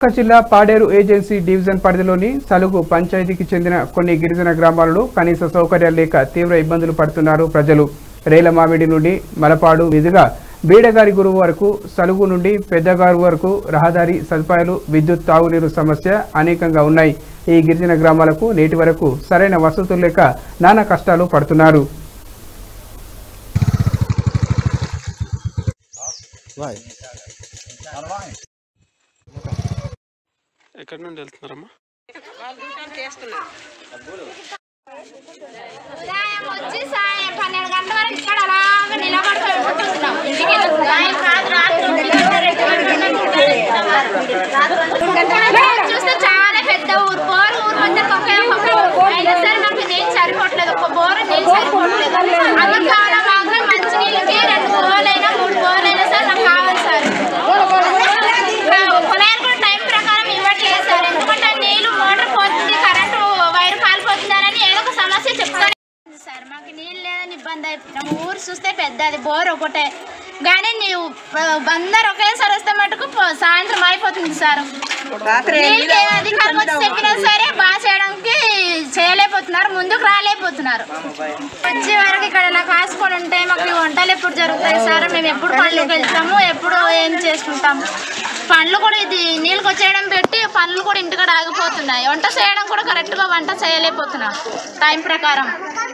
విశాఖ జిల్లా Paderu agency division పరిధిలోని సలుగు పంచాయతీకి చెందిన కొన్ని గిరిజన గ్రామాలలో కనీస సౌకర్యాలు లేక తీవ్ర ఇబ్బందులు పడుతున్నారు ప్రజలు రేలమామిడి నుండి మలపాడు మీదుగా బీడగారి గురువు వరకు సలుగు నుండి పెద్దగారు వరకు రహదారి సదుపాయాలు విద్యుత్ తాగునీరు సమస్య అనేకంగా ఉన్నాయి ఈ గిరిజన గ్రామాలకు నేటి వరకు సరైన వసతులు లేక నానా కష్టాలు పడుతున్నారు ఎక్కడి నుండి వెళ్తున్నారమ్మా సాయం వచ్చి సాయం పన్నెండు గంటల వరకు ఇక్కడ అలాగ నిలబడిపోయి ఉంటున్నాం. ఇంటికి వెళ్ళి సాయం కాదు రాత్రి ఇక్కడ చూస్తే చాలా పెద్ద ఊరు బోరు ఊరు మధ్యలో ఒకే ఒక ఊరు. అయినా సరే మాకు నీళ్ళు సరిపోవట్లేదు ఒక బోరు నీళ్ళు సరిపోవట్లేదు అది కాలం మాత్రం మంచి నీళ్ళకి రెండు బోర్లైనా మూడు బోర్లైనా సరే నాకు కావాలి సార్ పొలానికి కూడా టైం ప్రకారం ఇవ్వట్లేదు సార్ ఎందుకంటే నీళ్ళు మోటార్ పోతుంది కరెంటు వైర్ కాలిపోతుందని ఏదో ఒక సమస్య చెప్తాను సార్ మాకు నీళ్ళు లేదని ఇబ్బంది అవుతున్నాం ఊరు చూస్తే పెద్దది బోర్ ఒకటే కానీ నీవు అందరు ఒకేసారి వస్తే మటుకు పో- సాయంత్రం అయిపోతుంది సార్ నీళ్ళకి ఏ అధికారం వచ్చి చెప్పినా సరే బాగా చేయడానికి చేయలేకపోతున్నారు ముందుకు రాలేకపోతున్నారు వచ్చే వరకు ఇక్కడ నాకు కాసుకొని ఉంటే మాకు ఈ వంటలు ఎప్పుడు జరుగుతాయి సార్ మేము ఎప్పుడు పనులకు వెళ్తాము ఎప్పుడు ఏం చేసుకుంటాము పండ్లు కూడా ఇది నీళ్ళకి వచ్చేయడం పెట్టి పనులు కూడా ఇంటికాడ ఆగిపోతున్నాయి వంట చేయడం కూడా కరెక్ట్ గా వంట చేయలేకపోతున్నాం టైం ప్రకారం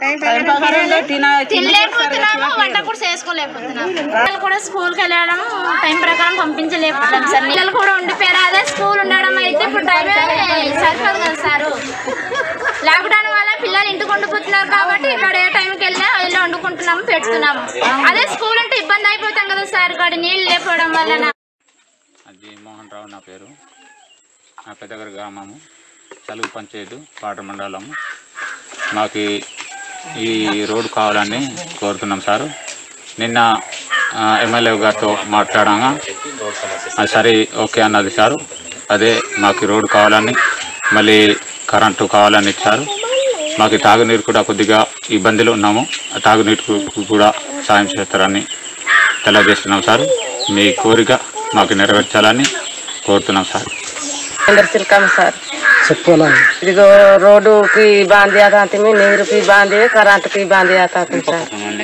తినలేకపోతున్నాము వంట కూడా చేసుకోలేకపోతున్నాము పిల్లలు కూడా స్కూల్కి వెళ్ళడం టైం ప్రకారం పంపించలేకపోతున్నాం సార్ పిల్లలు కూడా ఉండిపోయారు అదే స్కూల్ ఉండడం అయితే ఇప్పుడు టైం సరిపోదు కదా సార్ లాక్డౌన్ వల్ల పిల్లలు ఇంటికి వండుకుంటున్నారు కాబట్టి ఇక్కడ ఏ టైంకి వెళ్ళినా వెళ్ళి వండుకుంటున్నాము పెడుతున్నాము అదే స్కూల్ ఉంటే ఇబ్బంది అయిపోతాం కదా సార్ ఇక్కడ నీళ్ళు లేకపోవడం వలన అది మోహన్ రావు నా పేరు నా పెద్దగారి గ్రామము తెలుగు పంచాయతీ పాట మండలము మాకు ఈ- ఈ రోడ్డు కావాలని కోరుతున్నాం సార్ నిన్న ఆ, ఎమ్మెల్యే గారితో మాట్లాడగా అది సరే ఓకే అన్నది సారు అదే మాకు ఈ రోడ్డు కావాలని మళ్ళీ కరెంటు కావాలని ఇచ్చారు మాకు ఈ తాగునీరు కూడా కొద్దిగా ఇబ్బందులు ఉన్నాము ఆ తాగునీరు కూడా సాయం చేస్తారని తెలియజేస్తున్నాం సార్ మీ కోరిక మాకు నెరవేర్చాలని కోరుతున్నాం సార్ చంద్రశిల్కం సార్ చెప్పాలా ఇదిగో రోడ్డుకి బాంది ఆతాంతిమి నీరుకి బాంది కరెంటుకి బాంది ఆతాంతం సార్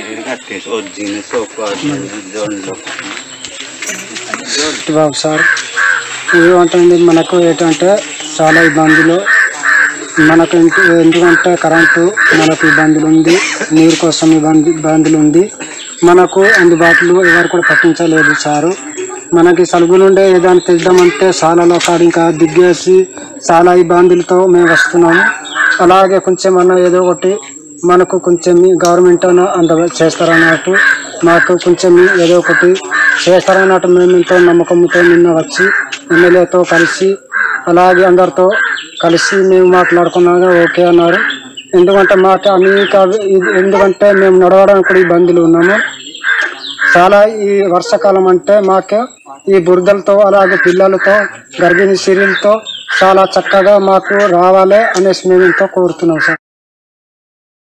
బాబు సార్ ఏమంటుంది మనకు ఏంటంటే చాలా ఇబ్బందులు మనకు ఇంటి- ఎందుకంటే కరెంటు మనకు ఇబ్బందులు ఉంది నీరు కోసం ఇబ్బంది ఇబ్బందులు ఉంది మనకు అందుబాటులో ఎవరు కూడా పట్టించలేదు సారు మనకి సలుగు నుండే ఏదైనా తెద్దామంటే సాలలో కాడ ఇంకా దిగ్గేసి చాలా ఇబ్బందులతో మేము వస్తున్నాము అలాగే కొంచెం అన్న ఏదో ఒకటి మనకు కొంచెం గవర్నమెంట్ అన్న అంత చేస్తారన్నట్టు మాకు కొంచెం ఏదో ఒకటి చేస్తారన్నట్టు మేము ఎంతో నమ్మకంతో నిన్న వచ్చి ఎమ్మెల్యేతో కలిసి అలాగే అందరితో కలిసి మేము మాట్లాడుకున్నాగా ఓకే అన్నారు ఎందుకంటే మాకు అనేక ఇది ఎందుకంటే మేము నడవడానికి కూడా ఇబ్బందులు ఉన్నాము చాలా ఈ వర్షాకాలం అంటే మాకు ఈ బురదలతో అలాగే పిల్లలతో గర్భిణీ స్త్రీలతో చాలా చక్కగా మాకు రావాలి అనేసి మేము ఎంతో కోరుతున్నాం సార్